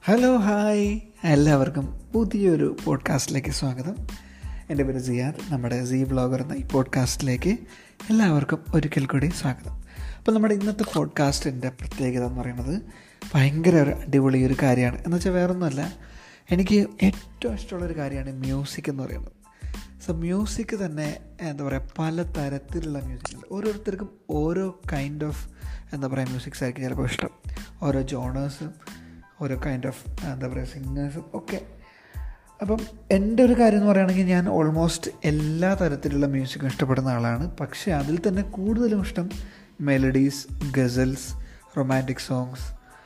hello hi എല്ലാവർക്കും പുതിയൊരു പോഡ്കാസ്റ്റിലേക്ക് സ്വാഗതം എൻ്റെ പേര് സിയാദ് നമ്മുടെ സി ബ്ലോഗർ എന്ന ഈ പോഡ്കാസ്റ്റിലേക്ക് എല്ലാവർക്കും ഒരിക്കൽ കൂടി സ്വാഗതം അപ്പോൾ നമ്മുടെ ഇന്നത്തെ പോഡ്കാസ്റ്റിൻ്റെ പ്രത്യേകത എന്ന് പറയുന്നത് ഭയങ്കര ഒരു അടിപൊളി ഒരു കാര്യമാണ് എന്ന് വെച്ചാൽ വേറൊന്നുമല്ല എനിക്ക് ഏറ്റവും ഇഷ്ടമുള്ളൊരു കാര്യമാണ് മ്യൂസിക് എന്ന് പറയുന്നത് സോ മ്യൂസിക് തന്നെ എന്താ പറയുക പല തരത്തിലുള്ള മ്യൂസിക് ഉണ്ട് ഓരോരുത്തർക്കും ഓരോ കൈൻഡ് ഓഫ് എന്താ പറയുക മ്യൂസിക്സ് ആയിരിക്കും ചിലപ്പോൾ ഇഷ്ടം ഓരോ ജോണേഴ്സും ഓരോ കൈൻഡ് ഓഫ് എന്താ പറയുക സിംഗേഴ്സും ഒക്കെ അപ്പം എൻ്റെ ഒരു കാര്യം എന്ന് പറയുകയാണെങ്കിൽ ഞാൻ ഓൾമോസ്റ്റ് എല്ലാ തരത്തിലുള്ള മ്യൂസിക്കും ഇഷ്ടപ്പെടുന്ന ആളാണ് പക്ഷേ അതിൽ തന്നെ കൂടുതലും ഇഷ്ടം melodies ghazals romantic songs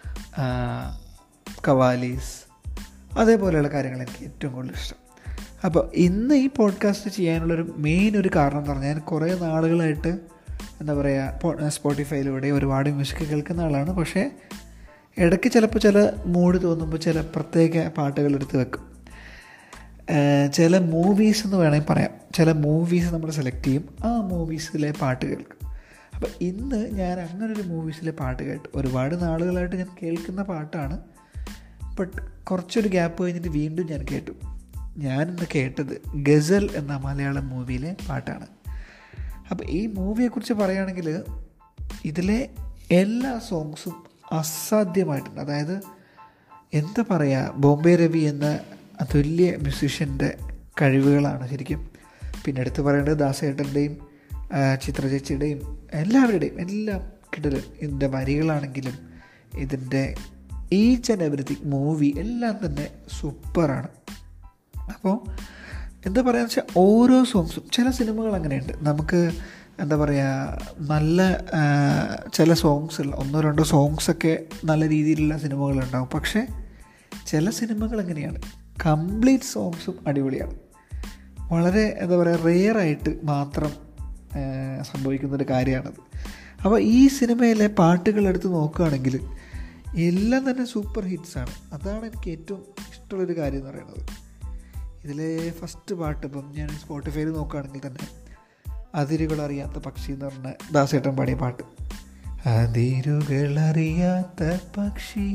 qawwalis അതേപോലെയുള്ള കാര്യങ്ങൾ എനിക്ക് ഏറ്റവും കൂടുതൽ ഇഷ്ടം അപ്പോൾ ഇന്ന് ഈ പോഡ്കാസ്റ്റ് ചെയ്യാനുള്ളൊരു മെയിൻ ഒരു കാരണം എന്ന് പറഞ്ഞാൽ ഞാൻ കുറേ നാളുകളായിട്ട് എന്താ പറയുക സ്പോട്ടിഫൈയിലൂടെ ഒരുപാട് മ്യൂസിക് കേൾക്കുന്ന ആളാണ് പക്ഷേ ഇടയ്ക്ക് ചിലപ്പോൾ ചില മൂഡ് തോന്നുമ്പോൾ ചില പ്രത്യേക പാട്ടുകൾ എടുത്ത് വെക്കും ചില മൂവീസ് എന്ന് വേണമെങ്കിൽ പറയാം ചില മൂവീസ് നമ്മൾ സെലക്ട് ചെയ്യും ആ മൂവീസിലെ പാട്ട് കേൾക്കും അപ്പോൾ ഇന്ന് ഞാൻ അങ്ങനൊരു മൂവീസിലെ പാട്ട് കേട്ടു ഒരുപാട് നാളുകളായിട്ട് ഞാൻ കേൾക്കുന്ന പാട്ടാണ് ബട്ട് കുറച്ചൊരു ഗ്യാപ്പ് കഴിഞ്ഞിട്ട് വീണ്ടും ഞാൻ കേട്ടു ഞാനിന്ന് കേട്ടത് ഗസൽ എന്ന മലയാളം മൂവിയിലെ പാട്ടാണ് അപ്പോൾ ഈ മൂവിയെക്കുറിച്ച് പറയുകയാണെങ്കിൽ ഇതിലെ എല്ലാ സോങ്സും അസാധ്യമായിട്ടുണ്ട് അതായത് എന്താ പറയുക ബോംബെ രവി എന്ന അതുല്യ മ്യൂസീഷ്യൻ്റെ കഴിവുകളാണ് ശരിക്കും പിന്നെ എടുത്ത് പറയേണ്ടത് ദാസേട്ടൻ്റെയും ചിത്ര ചേച്ചിയുടെയും എല്ലാവരുടെയും എല്ലാം കിടലും ഇതിൻ്റെ വരികളാണെങ്കിലും ഇതിൻ്റെ ഈച്ച് ആൻഡ് എവറിത്തിങ് മൂവി എല്ലാം തന്നെ സൂപ്പറാണ് അപ്പോൾ എന്താ പറയുക വെച്ചാൽ ഓരോ സോങ്സും ചില സിനിമകൾ അങ്ങനെയുണ്ട് നമുക്ക് എന്താ പറയുക നല്ല ചില സോങ്സ് ഒന്നോ രണ്ടോ സോങ്സൊക്കെ നല്ല രീതിയിലുള്ള സിനിമകളുണ്ടാവും പക്ഷേ ചില സിനിമകൾ എങ്ങനെയാണ് കംപ്ലീറ്റ് സോങ്സും അടിപൊളിയാണ് വളരെ എന്താ പറയുക റെയറായിട്ട് മാത്രം സംഭവിക്കുന്നൊരു കാര്യമാണത് അപ്പോൾ ഈ സിനിമയിലെ പാട്ടുകൾ എടുത്ത് നോക്കുകയാണെങ്കിൽ എല്ലാം തന്നെ സൂപ്പർ ഹിറ്റ്സാണ് അതാണ് എനിക്ക് ഏറ്റവും ഇഷ്ടമുള്ളൊരു കാര്യം എന്ന് പറയുന്നത് ഇതിലെ ഫസ്റ്റ് പാട്ട് ഇപ്പം ഞാൻ സ്പോട്ടിഫൈയിൽ നോക്കുകയാണെങ്കിൽ തന്നെ അതിരുകളറിയാത്ത പക്ഷി എന്ന് പറഞ്ഞ ദാസേട്ടൻ പാടിയ പാട്ട് അതിരുകളറിയാത്ത പക്ഷി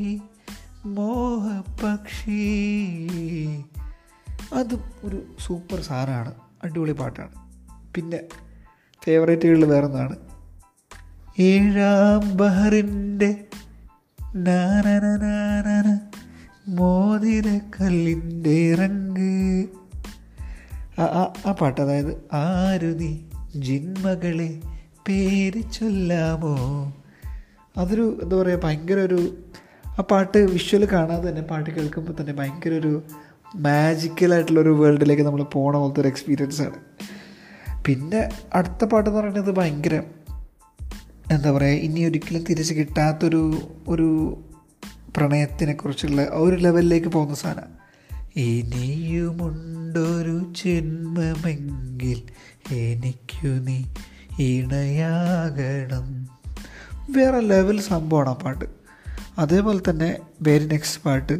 മോഹപക്ഷി അതും ഒരു സൂപ്പർ സാറാണ് അടിപൊളി പാട്ടാണ് പിന്നെ ഫേവറേറ്റുകളിൽ വേറൊന്നാണ് ഏഴാം ബഹറിൻ്റെ നാനന മോതിര കല്ലിൻ്റെ റങ്ക് ആ പാട്ട് അതായത് ആരു നീ ജിന്മകളെ പേര് ചൊല്ലാമോ അതൊരു എന്താ പറയുക ഭയങ്കര ഒരു ആ പാട്ട് വിഷ്വൽ കാണാതെ തന്നെ പാട്ട് കേൾക്കുമ്പോൾ തന്നെ ഭയങ്കര ഒരു മാജിക്കലായിട്ടുള്ളൊരു വേൾഡിലേക്ക് നമ്മൾ പോണ പോലത്തെ ഒരു എക്സ്പീരിയൻസ് ആണ് പിന്നെ അടുത്ത പാട്ടെന്ന് പറയുന്നത് ഭയങ്കര എന്താ പറയുക ഇനി ഒരിക്കലും തിരിച്ച് കിട്ടാത്തൊരു ഒരു പ്രണയത്തിനെക്കുറിച്ചുള്ള ഒരു ലെവലിലേക്ക് പോകുന്ന സാധനം ഇനിയുമുണ്ടൊരു ജന്മമെങ്കിൽ എനിക്കു നീ ഇണയാകണം വേറെ ലെവൽ സംഭവമാണ് ആ പാട്ട് അതേപോലെ തന്നെ വെരി നെക്സ്റ്റ് പാട്ട്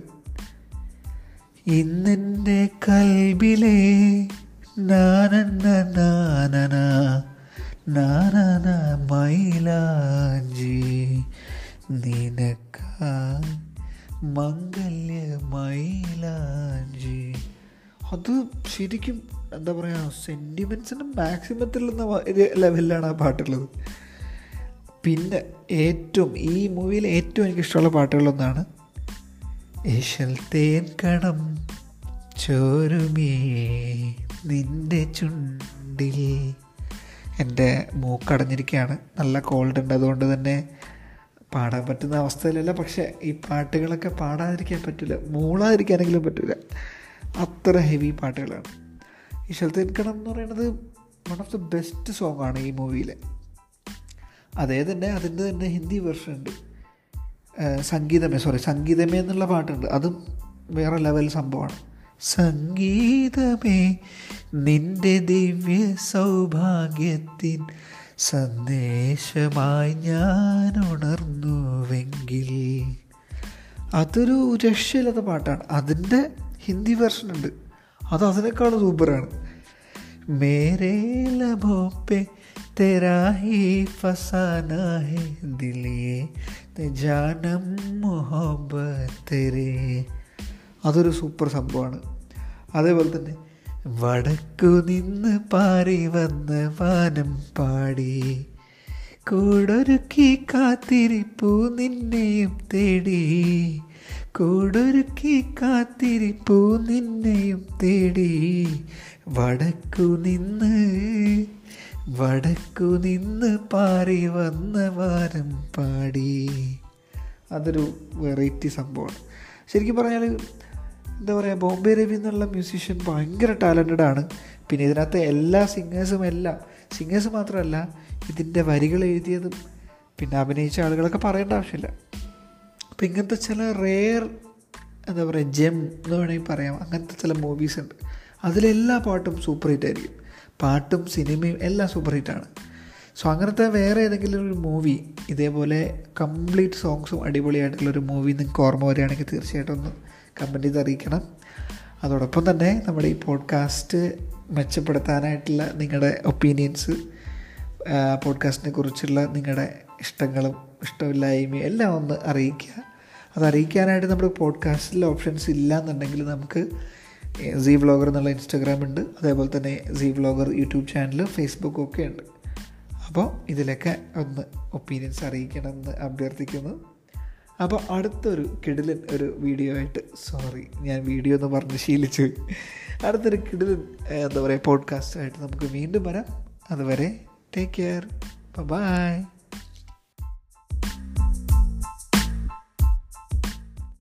ഇന്നെൻ്റെ കൽബിലെ നാനന നാനന നാനന മൈലാഞ്ചി നിനക്കാ മംഗല്യ മൈലാഞ്ചി അത് ശരിക്കും എന്താ പറയുക സെൻറ്റിമെൻസിൻ്റെ മാക്സിമത്തിൽ എന്ന ലെവലിലാണ് ആ പാട്ടുള്ളത് പിന്നെ ഏറ്റവും ഈ മൂവിയിൽ ഏറ്റവും എനിക്ക് ഇഷ്ടമുള്ള പാട്ടുകളൊന്നാണ് ഏഷ്യൽ തേൻ കണം ചോരുമേ നിൻ്റെ ചുണ്ടിൽ എൻ്റെ മൂക്കടഞ്ഞിരിക്കുകയാണ് നല്ല കോൾഡ് ഉണ്ട് അതുകൊണ്ട് തന്നെ പാടാൻ പറ്റുന്ന അവസ്ഥയിലല്ല പക്ഷേ ഈ പാട്ടുകളൊക്കെ പാടാതിരിക്കാൻ പറ്റില്ല മൂളാതിരിക്കാനെങ്കിലും പറ്റില്ല അത്ര ഹെവി പാട്ടുകളാണ് ഈ ശൽത്തേൻകണം എന്ന് പറയുന്നത് one of the best song ആണ് ഈ മൂവിയിലെ അതേ തന്നെ അതിൻ്റെ തന്നെ ഹിന്ദി വെർഷൻ ഉണ്ട് സംഗീതമേ സോറി സംഗീതമേ എന്നുള്ള പാട്ടുണ്ട് അതും വേറെ ലെവൽ സംഭവമാണ് സംഗീതമേ നിന്റെ ദിവ്യ സൗഭാഗ്യത്തിൻ സന്ദേശമായി ഞാൻ ഉണർന്നുവെങ്കിൽ അതൊരു രക്ഷയില്ലാത്ത പാട്ടാണ് അതിൻ്റെ ഹിന്ദി വെർഷൻ ഉണ്ട് അത് അതിനേക്കാൾ സൂപ്പറാണ് മേരേ ലബോ പേ तेरा ही फसाना है दिलिए ते जानम मोहब्बत तेरे അതൊരു സൂപ്പർ സംഭവമാണ് അതേപോലെ തന്നെ വടക്കു നിന്ന് പാറി വന്ന വാനം പാടി കൂടൊരുക്കി കാത്തിരിപ്പു നിന്നെയും തേടി കൂടൊരുക്കി കാത്തിരിപ്പു നിന്നെയും തേടി വടക്കു നിന്ന് വടക്കു നിന്ന് പാറി വന്ന വാരം പാടി അതൊരു വെറൈറ്റി സംഭവമാണ് ശരിക്കും പറഞ്ഞാൽ എന്താ പറയുക ബോംബെ രവി എന്നുള്ള മ്യൂസീഷ്യൻ ഭയങ്കര ടാലൻറ്റഡ് ആണ് പിന്നെ ഇതിനകത്ത് എല്ലാ സിംഗേഴ്സും എല്ലാം സിംഗേഴ്സ് മാത്രമല്ല ഇതിൻ്റെ വരികൾ എഴുതിയതും പിന്നെ അഭിനയിച്ച ആളുകളൊക്കെ പറയേണ്ട ആവശ്യമില്ല അപ്പം ഇങ്ങനത്തെ ചില റെയർ എന്താ പറയുക ജെം എന്ന് വേണമെങ്കിൽ പറയാം അങ്ങനത്തെ ചില മൂവീസ് ഉണ്ട് അതിലെല്ലാ പാട്ടും സൂപ്പർ ഹിറ്റ് ആയിരിക്കും പാട്ടും സിനിമയും എല്ലാം സൂപ്പർ ഹിറ്റാണ് സോ അങ്ങനത്തെ വേറെ ഏതെങ്കിലും ഒരു മൂവി ഇതേപോലെ കംപ്ലീറ്റ് സോങ്സും അടിപൊളിയായിട്ടുള്ളൊരു മൂവി നിങ്ങൾക്ക് ഓർമ്മ വരികയാണെങ്കിൽ തീർച്ചയായിട്ടും ഒന്ന് കമൻറ്റ് ചെയ്ത് അറിയിക്കണം അതോടൊപ്പം തന്നെ നമ്മുടെ ഈ പോഡ്കാസ്റ്റ് മെച്ചപ്പെടുത്താനായിട്ടുള്ള നിങ്ങളുടെ ഒപ്പീനിയൻസ് പോഡ്കാസ്റ്റിനെ കുറിച്ചുള്ള നിങ്ങളുടെ ഇഷ്ടങ്ങളും ഇഷ്ടമില്ലായ്മയും എല്ലാം ഒന്ന് അറിയിക്കുക അത് അറിയിക്കാനായിട്ട് നമ്മുടെ പോഡ്കാസ്റ്റിൽ ഓപ്ഷൻസ് ഇല്ല എന്നുണ്ടെങ്കിൽ നമുക്ക് സി വ്ളോഗർ എന്നുള്ള ഇൻസ്റ്റാഗ്രാം ഉണ്ട് അതേപോലെ തന്നെ സി വ്ളോഗർ യൂട്യൂബ് ചാനൽ ഫേസ്ബുക്കും ഒക്കെ ഉണ്ട് അപ്പോൾ ഇതിലൊക്കെ ഒന്ന് ഒപ്പീനിയൻസ് അറിയിക്കണമെന്ന് അഭ്യർത്ഥിക്കുന്നു അപ്പോൾ അടുത്തൊരു കിടിലൻ ഒരു വീഡിയോ ആയിട്ട് സോറി ഞാൻ വീഡിയോ എന്ന് പറഞ്ഞ് ശീലിച്ചു അടുത്തൊരു കിടിലൻ എന്താ പറയുക പോഡ്കാസ്റ്റായിട്ട് നമുക്ക് വീണ്ടും വരാം അതുവരെ ടേക്ക് കെയർ ബൈ